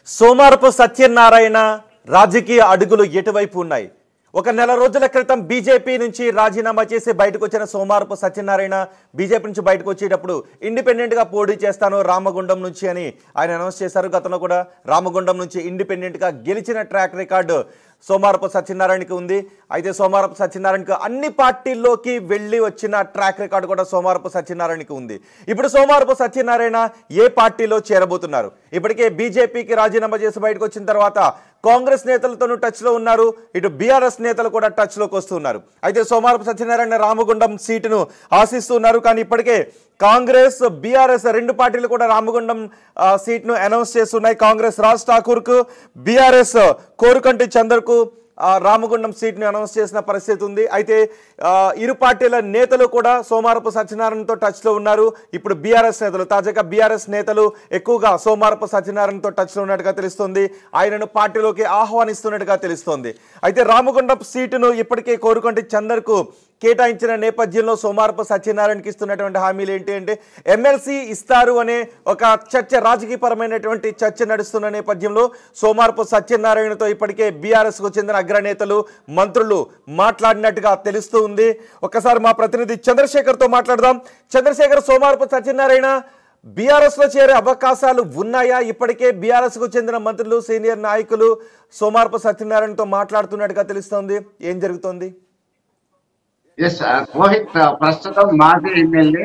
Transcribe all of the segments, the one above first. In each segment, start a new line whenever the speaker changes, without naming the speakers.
సోమారపు సత్యనారాయణ రాజకీయ అడుగులు ఎటువైపు ఉన్నాయి ఒక నెల రోజుల క్రితం బీజేపీ నుంచి రాజీనామా చేసి బయటకు వచ్చిన సోమారపు సత్యనారాయణ బీజేపీ నుంచి బయటకు వచ్చేటప్పుడు ఇండిపెండెంట్ గా పోటీ చేస్తాను రామగుండం నుంచి అని ఆయన అనౌన్స్ చేశారు గతంలో కూడా రామగుండం నుంచి ఇండిపెండెంట్ గా గెలిచిన ట్రాక్ రికార్డు సోమారపు సత్యనారాయణకి ఉంది అయితే సోమారపు సత్యనారాయణకి అన్ని పార్టీల్లోకి వెళ్ళి వచ్చిన ట్రాక్ రికార్డు కూడా సోమారపు సత్యనారాయణకి ఉంది ఇప్పుడు సోమారపు సత్యనారాయణ ఏ పార్టీలో చేరబోతున్నారు ఇప్పటికే బీజేపీకి రాజీనామా చేసి బయటకు వచ్చిన తర్వాత కాంగ్రెస్ నేతలతోనూ టచ్లో ఉన్నారు ఇటు బీఆర్ఎస్ నేతలు కూడా టచ్లోకి వస్తున్నారు అయితే సోమారపు సత్యనారాయణ రామగుండం సీటును ఆశిస్తున్నారు కానీ ఇప్పటికే కాంగ్రెస్ బీఆర్ఎస్ రెండు పార్టీలు కూడా రామగుండం ఆ, సీట్ను అనౌన్స్ చేస్తున్నాయి కాంగ్రెస్ రాజ్ ఠాకూర్కు బీఆర్ఎస్ కోరుకంటి చందర్కు ఆ, రామగుండం సీట్ని అనౌన్స్ చేసిన పరిస్థితి ఉంది అయితే ఆ, ఇరు పార్టీల నేతలు కూడా సోమారపు సత్యనారాయణతో టచ్లో ఉన్నారు ఇప్పుడు బీఆర్ఎస్ నేతలు తాజాగా బీఆర్ఎస్ నేతలు ఎక్కువగా సోమారపు సత్యనారాయణతో టచ్లో ఉన్నట్టుగా తెలుస్తుంది ఆయనను పార్టీలోకి ఆహ్వానిస్తున్నట్టుగా తెలుస్తోంది అయితే రామగుండం సీటును ఇప్పటికే కోరుకంటి చందర్కు కేటాయించిన నేపథ్యంలో సోమారపు సత్యనారాయణకి ఇస్తున్నటువంటి హామీలు ఏంటి అంటే ఎమ్మెల్సీ ఇస్తారు అనే ఒక చర్చ రాజకీయపరమైనటువంటి చర్చ నడుస్తున్న నేపథ్యంలో సోమారపు సత్యనారాయణతో ఇప్పటికే బీఆర్ఎస్కు చెందిన అగ్రనేతలు మంత్రులు మాట్లాడినట్టుగా తెలుస్తూ ఉంది ఒకసారి మా ప్రతినిధి చంద్రశేఖర్తో మాట్లాడదాం చంద్రశేఖర్ సోమారపు సత్యనారాయణ బీఆర్ఎస్ లో చేరే అవకాశాలు ఉన్నాయా ఇప్పటికే బీఆర్ఎస్ కు చెందిన మంత్రులు సీనియర్ నాయకులు సోమారపు సత్యనారాయణతో మాట్లాడుతున్నట్టుగా తెలుస్తోంది ఏం జరుగుతోంది
ఎస్ రోహిత్ uh, ప్రస్తుతం మాజీ MLA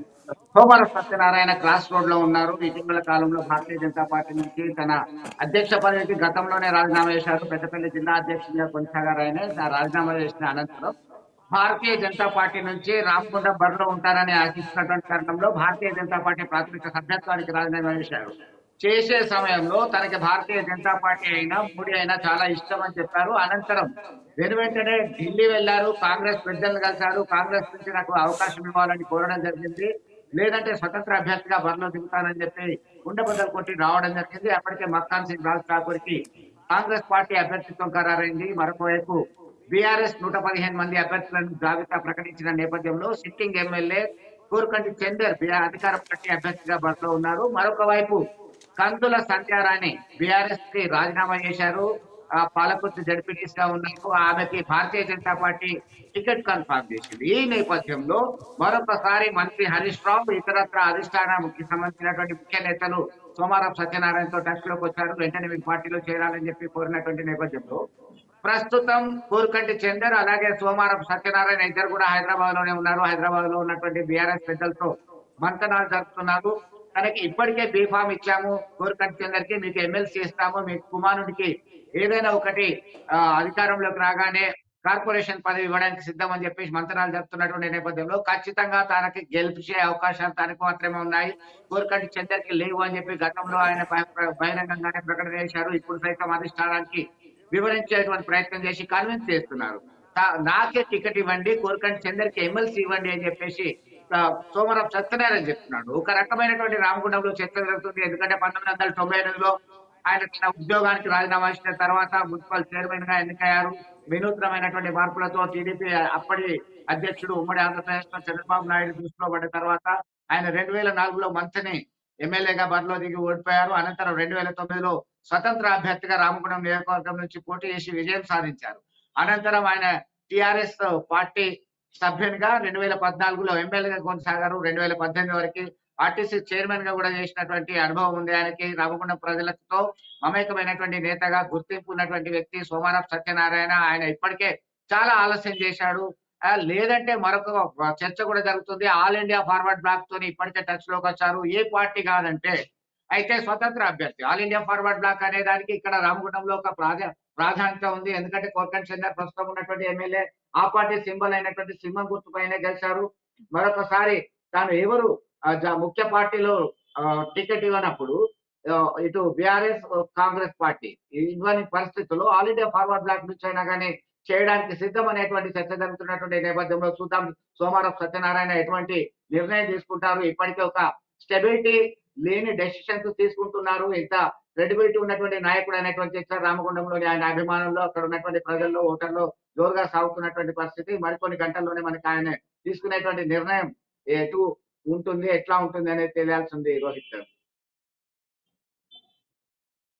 Somara Satyanarayana cross road లో ఉన్నారు ఇటీవల కాలంలో భారతీయ జనతా పార్టీ నుంచి తన అధ్యక్ష పదవికి గతంలోనే రాజీనామా చేశారు పెద్దపల్లి జిల్లా అధ్యక్షుడిగా కొనసాగారు ఆయన ఆ రాజీనామా చేసిన అనంతరం భారతీయ జనతా పార్టీ నుంచి రామకొండ బరిలో ఉంటారని ఆశిస్తున్నటువంటి తరుణంలో భారతీయ జనతా పార్టీ ప్రాథమిక సభ్యత్వానికి రాజీనామా చేశారు చేసే సమయంలో తనకి భారతీయ జనతా పార్టీ అయినా మోడీ అయినా చాలా ఇష్టం అని చెప్పారు అనంతరం వెను వెంటనే ఢిల్లీ వెళ్లారు కాంగ్రెస్ పెద్దలను కలిశారు కాంగ్రెస్ నుంచి నాకు అవకాశం ఇవ్వాలని కోరడం జరిగింది లేదంటే స్వతంత్ర అభ్యర్థిగా బరిలో దిగుతానని చెప్పి గుండెబద్దలు కొట్టి రావడం జరిగింది అప్పటికే మక్కాన్ సింగ్ రాజ్ ఠాకూర్ కి కాంగ్రెస్ పార్టీ అభ్యర్థిత్వం ఖరారైంది మరొక వైపు బీఆర్ఎస్ నూట పదిహేను మంది అభ్యర్థులను జాబితా ప్రకటించిన నేపథ్యంలో సిట్టింగ్ ఎమ్మెల్యే కూరకంటి చందర్ బీఆర్ అధికార పార్టీ అభ్యర్థిగా బరిలో ఉన్నారు మరొక వైపు కందుల సంధ్యారాణి బీఆర్ఎస్ కి రాజీనామా చేశారు ఆ పాలకుర్తి జడ్పీటీస్ గా ఉన్నారు ఆమెకి Bharatiya Janata party ticket confirm చేసింది ఈ నేపథ్యంలో మరొకసారి మంత్రి హరీష్ రావు ఇతరత్ర అధిష్టానానికి సంబంధించినటువంటి ముఖ్య నేతలు సోమారావు సత్యనారాయణతో టచ్ లోకి వచ్చారు వెంటనే మీ పార్టీలో చేరాలని చెప్పి కోరినటువంటి నేపథ్యంలో ప్రస్తుతం కోరుకంటి చందర్ అలాగే సోమారం సత్యనారాయణ ఇద్దరు కూడా హైదరాబాద్ లోనే ఉన్నారు హైదరాబాద్ లో ఉన్నటువంటి బీఆర్ఎస్ పెద్దలతో మంతనాలు జరుపుతున్నారు తనకి ఇప్పటికే బీఫామ్ ఇచ్చాము కోరుకంటి చందర్ కి మీకు ఎమ్మెల్సీ ఇస్తాము మీ కుమారుడికి ఏదైనా ఒకటి ఆ, అధికారంలోకి రాగానే కార్పొరేషన్ పదవి ఇవ్వడానికి సిద్ధం అని చెప్పేసి మంతనాలు జరుపుతున్నటువంటి నేపథ్యంలో ఖచ్చితంగా తనకి గెలిచే అవకాశాలు తనకు మాత్రమే ఉన్నాయి కోరుకంటి చందర్ కి లేవు అని చెప్పి గతంలో ఆయన బహి- బహిరంగంగానే ప్రకటన చేశారు ఇప్పుడు సైతం అధిష్టానానికి వివరించేటువంటి ప్రయత్నం చేసి కన్విన్స్ చేస్తున్నారు తా- నాకే టికెట్ ఇవ్వండి కోరికంటి చందర్కి ఎమ్మెల్సీ ఇవ్వండి అని చెప్పేసి ఆ, సోమరావు సత్యనారాయణ చెప్తున్నాడు ఒక రకమైనటువంటి రామగుండంలో చర్చ జరుగుతుంది ఎందుకంటే పంతొమ్మిది వందల తొంభై ఎనిమిదిలో ఆయన తన ఉద్యోగానికి రాజీనామా చేసిన తర్వాత మున్సిపల్ చైర్మన్ గా ఎన్నికయ్యారు వినూత్నమైనటువంటి మార్పులతో టీడీపీ అప్పటి అధ్యక్షుడు ఉమ్మడి ఆంధ్రప్రదేశ్ లో చంద్రబాబు నాయుడు దృష్టిలో పడ్డ తర్వాత ఆయన రెండు వేల నాలుగులో మంత్రిని ఎమ్మెల్యేగా బరిలో దిగి ఓడిపోయారు అనంతరం రెండు వేల తొమ్మిదిలో స్వతంత్ర అభ్యర్థిగా రామగుండం నియోజకవర్గం నుంచి పోటీ చేసి విజయం సాధించారు అనంతరం ఆయన టిఆర్ఎస్ పార్టీ సభ్యునిగా రెండు వేల పద్నాలుగులో ఎమ్మెల్యేగా కొనసాగారు రెండు వేల పద్దెనిమిది వరకు ఆర్టీసీ చైర్మన్ గా కూడా చేసినటువంటి అనుభవం ఉంది ఆయనకి రామగుండం ప్రజలతో మమేకమైనటువంటి నేతగా గుర్తింపు ఉన్నటువంటి వ్యక్తి సోమారావు సత్యనారాయణ ఆయన ఇప్పటికే చాలా ఆలస్యం చేశాడు ఆ, లేదంటే మరొక చర్చ కూడా జరుగుతుంది ఆల్ ఇండియా ఫార్వర్డ్ బ్లాక్ తోని ఇప్పటికే టచ్ లోకి వచ్చారు ఏ పార్టీ కాదంటే అయితే స్వతంత్ర అభ్యర్థి ఆల్ ఇండియా ఫార్వర్డ్ బ్లాక్ అనే దానికి ఇక్కడ రామగుండంలో ఒక ప్రాధా ప్రాధాన్యత ఉంది ఎందుకంటే కోర్కంట్ చందర్ ప్రస్తుతం ఉన్నటువంటి ఎమ్మెల్యే ఆ పార్టీ సింబల్ అయినటువంటి సింహం గుర్తు పైన గెలిచారు మరొకసారి తాను ఎవరు ఆ, జ- ముఖ్య పార్టీలో ఆ, టికెట్ ఇవ్వనప్పుడు ఆ, ఇటు బీఆర్ఎస్ కాంగ్రెస్ పార్టీ ఇవ్వని పరిస్థితుల్లో ఆల్ ఇండియా ఫార్వర్డ్ బ్లాక్ నుంచి అయినా కానీ చేయడానికి సిద్ధం అనేటువంటి చర్చ జరుగుతున్నటువంటి నేపథ్యంలో చూద్దాం సోమవారం సత్యనారాయణ ఎటువంటి నిర్ణయం తీసుకుంటారు ఇప్పటికే ఒక స్టెబిలిటీ లేని డెసిషన్స్ తీసుకుంటున్నారు ఇంత క్రెడిబిలిటీ ఉన్నటువంటి నాయకుడు అనేటువంటి చర్చ రామగుండంలోని ఆయన అభిమానంలో అక్కడ ఉన్నటువంటి ప్రజల్లో ఓటర్లో జోరుగా సాగుతున్నటువంటి పరిస్థితి మరికొన్ని గంటల్లోనే మనకి ఆయన తీసుకునేటువంటి నిర్ణయం ఎటు ఉంటుంది ఎట్లా ఉంటుంది అనేది తెలియాల్సింది రోహిత్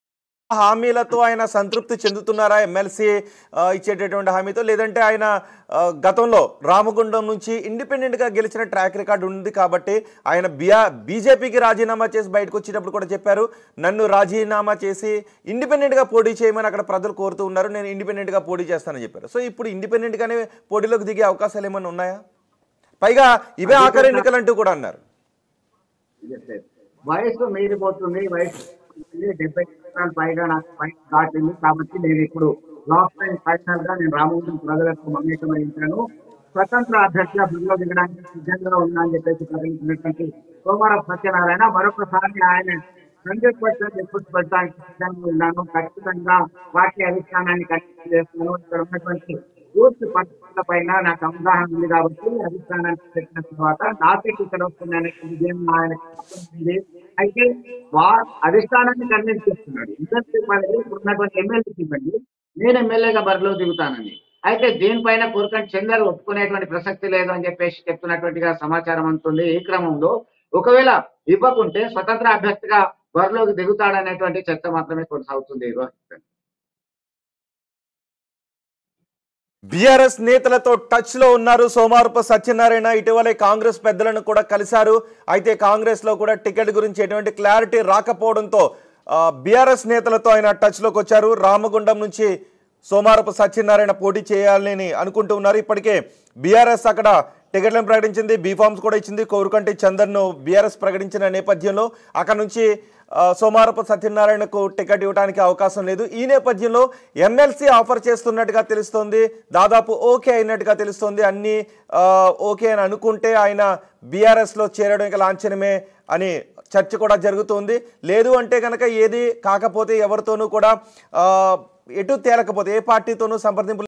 హామీలతో ఆయన సంతృప్తి చెందుతున్నారా ఎమ్మెల్సీ ఇచ్చేటటువంటి హామీతో లేదంటే ఆయన ఆ, గతంలో రామగుండం నుంచి ఇండిపెండెంట్గా గెలిచిన ట్రాక్ రికార్డు ఉంది కాబట్టి ఆయన బియా బీజేపీకి రాజీనామా చేసి బయటకు వచ్చేటప్పుడు కూడా చెప్పారు నన్ను రాజీనామా చేసి ఇండిపెండెంట్గా పోటీ చేయమని అక్కడ ప్రజలు కోరుతూ ఉన్నారు నేను ఇండిపెండెంట్గా పోటీ చేస్తానని చెప్పారు సో ఇప్పుడు ఇండిపెండెంట్గానే పోటీలోకి దిగే అవకాశాలు ఏమైనా ఉన్నాయా పైగా ఇవే ఆఖరి ఎన్నికలంటూ కూడా అన్నారు
వయసు మీరిపోతుంది వయసు డెబ్బై సంవత్సరాలు పైగా నాకు పైన దాటింది కాబట్టి నేను ఇప్పుడు లాస్ట్ టైం ఫైనల్ గా నేను రామగుండం ప్రజలకు మమేకమై ఉంటాను స్వతంత్ర అభ్యర్థిగా బరిలో దిగడానికి సిద్ధంగా ఉన్నా అని చెప్పేసి ప్రకటించినటువంటి సోమవారం సత్యనారాయణ మరొకసారి ఆయన హండ్రెడ్ పర్సెంట్ ఎఫర్ట్స్ పెట్టడానికి సిద్ధంగా ఉన్నాను ఖచ్చితంగా పార్టీ అధిష్టానాన్ని ఖచ్చితంగా చేస్తున్నాను ఇక్కడ ఉన్నటువంటి పూర్తి పరిస్థితుల పైన నాకు అవగాహన ఉంది కాబట్టి అధిష్టానానికి పెట్టిన తర్వాత నాకే ఇక్కడ వస్తుందనే విజయం ఆయనకు ఉంది. అయితే వా అధిష్టానాన్ని కన్విన్స్ చేస్తున్నాడు ఇండస్ట్రీ పని ఇప్పుడు ఉన్నటువంటి ఎమ్మెల్యేకి ఇవ్వండి నేను ఎమ్మెల్యేగా బరిలో దిగుతానని అయితే దీనిపైన కోరికంటి చందర్ ఒప్పుకునేటువంటి ప్రసక్తి లేదు అని చెప్పేసి చెప్తున్నటువంటిగా సమాచారం అందుతుంది ఈ క్రమంలో ఒకవేళ ఇవ్వకుంటే స్వతంత్ర అభ్యర్థిగా బరిలోకి దిగుతాడనేటువంటి చర్చ మాత్రమే కొనసాగుతుంది రోహిత్
బీఆర్ఎస్ నేతలతో టచ్ లో ఉన్నారు సోమారపు సత్యనారాయణ ఇటీవలే కాంగ్రెస్ పెద్దలను కూడా కలిశారు అయితే కాంగ్రెస్ లో కూడా టికెట్ గురించి ఎటువంటి క్లారిటీ రాకపోవడంతో బీఆర్ఎస్ నేతలతో ఆయన టచ్ లోకి వచ్చారు రామగుండం నుంచి సోమారపు సత్యనారాయణ పోటీ చేయాలని అనుకుంటూ ఉన్నారు ఇప్పటికే బీఆర్ఎస్ అక్కడ టికెట్లను ప్రకటించింది బీఫామ్స్ కూడా ఇచ్చింది కోరుకంటి చందర్ను బీఆర్ఎస్ ప్రకటించిన నేపథ్యంలో అక్కడ నుంచి ఆ, సోమారపు సత్యనారాయణకు టికెట్ ఇవ్వడానికి అవకాశం లేదు ఈ నేపథ్యంలో ఎమ్మెల్సీ ఆఫర్ చేస్తున్నట్టుగా తెలుస్తోంది దాదాపు ఓకే అయినట్టుగా తెలుస్తోంది అన్ని ఆ, ఓకే అని అనుకుంటే ఆయన బీఆర్ఎస్లో చేరడం ఇక లాంఛనమే అని చర్చ కూడా జరుగుతోంది లేదు అంటే కనుక ఏది కాకపోతే ఎవరితోనూ కూడా ఆ, ఎటు తేలకపోతే ఏ పార్టీతోనూ సంప్రదింపులు